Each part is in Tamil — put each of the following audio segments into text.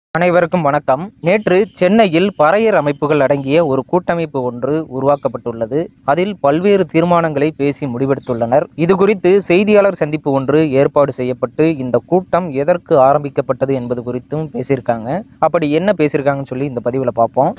அனைவருக்கும் வணக்கம் நேற்று சென்னையில் பறையர் அமைப்புகள் அடங்கிய ஒரு கூட்டமைப்பு ஒன்று உருவாக்கப்பட்டுள்ளது அதில் பல்வேறு தீர்மானங்களை பேசி முடிவெடுத்துள்ளனர் இது குறித்து செய்தியாளர் சந்திப்பு ஒன்று ஏற்பாடு செய்யப்பட்டு இந்த கூட்டம் எதற்கு ஆரம்பிக்கப்பட்டது என்பது குறித்தும் பேசியிருக்காங்க அப்படி என்ன பேசியிருக்காங்கன்னு சொல்லி இந்த பதிவில் பார்ப்போம்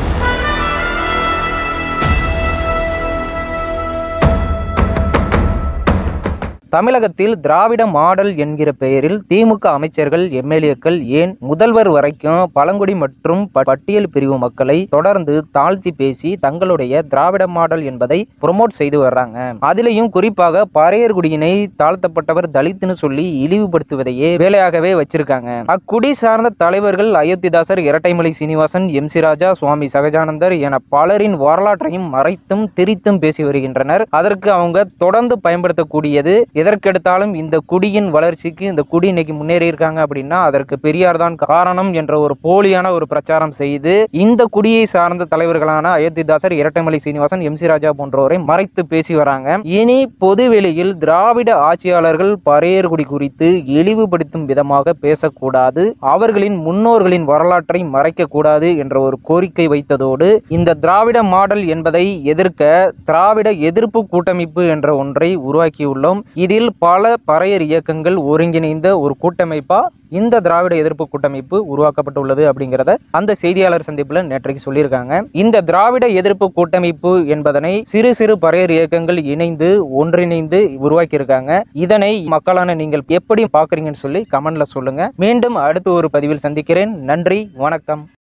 தமிழகத்தில் திராவிட மாடல் என்கிற பெயரில் திமுக அமைச்சர்கள் எம்எல்ஏக்கள் ஏன் முதல்வர் வரைக்கும் பழங்குடி மற்றும் ப- பட்டியல் பிரிவு மக்களை தொடர்ந்து தாழ்த்தி பேசி தங்களுடைய திராவிட மாடல் என்பதை ப்ரொமோட் செய்து வர்றாங்க அதிலையும் குறிப்பாக பறையர்குடியினை தாழ்த்தப்பட்டவர் தலித்துன்னு சொல்லி இழிவுபடுத்துவதையே வேலையாகவே வச்சிருக்காங்க அக்குடி சார்ந்த தலைவர்கள் அயோத்திதாசர் இரட்டைமலை சீனிவாசன் எம் சி ராஜா சுவாமி சகஜானந்தர் என பலரின் வரலாற்றையும் மறைத்தும் திரித்தும் பேசி வருகின்றனர் அதற்கு அவங்க தொடர்ந்து பயன்படுத்தக்கூடியது எதற்கெடுத்தாலும் இந்த குடியின் வளர்ச்சிக்கு இந்த குடி இன்னைக்கு முன்னேறி இருக்காங்க அப்படின்னா அதற்கு பெரியார் தான் காரணம் என்ற ஒரு போலியான ஒரு பிரச்சாரம் செய்து இந்த குடியை சார்ந்த தலைவர்களான அயோத்திதாசர் இரட்டைமலை சீனிவாசன் எம் சி ராஜா போன்றோரை மறைத்து பேசி வராங்க இனி பொதுவெளியில் திராவிட ஆட்சியாளர்கள் பறையர்குடி குறித்து இழிவுபடுத்தும் விதமாக பேசக்கூடாது அவர்களின் முன்னோர்களின் வரலாற்றை மறைக்க கூடாது என்ற ஒரு கோரிக்கை வைத்ததோடு இந்த திராவிட மாடல் என்பதை எதிர்க்க திராவிட எதிர்ப்பு கூட்டமைப்பு என்ற ஒன்றை உருவாக்கியுள்ளோம் இதில் பல பறையர் இயக்கங்கள் ஒருங்கிணைந்த ஒரு கூட்டமைப்பா இந்த திராவிட எதிர்ப்பு கூட்டமைப்பு உருவாக்கப்பட்டுள்ளது அப்படிங்கிறத அந்த செய்தியாளர் சந்திப்புல நேற்றைக்கு சொல்லியிருக்காங்க இந்த திராவிட எதிர்ப்பு கூட்டமைப்பு என்பதனை சிறு சிறு பறையர் இயக்கங்கள் இணைந்து ஒன்றிணைந்து உருவாக்கியிருக்காங்க இதனை மக்களான நீங்கள் எப்படி பாக்குறீங்கன்னு சொல்லி கமெண்ட்ல சொல்லுங்க மீண்டும் அடுத்து ஒரு பதிவில் சந்திக்கிறேன் நன்றி வணக்கம்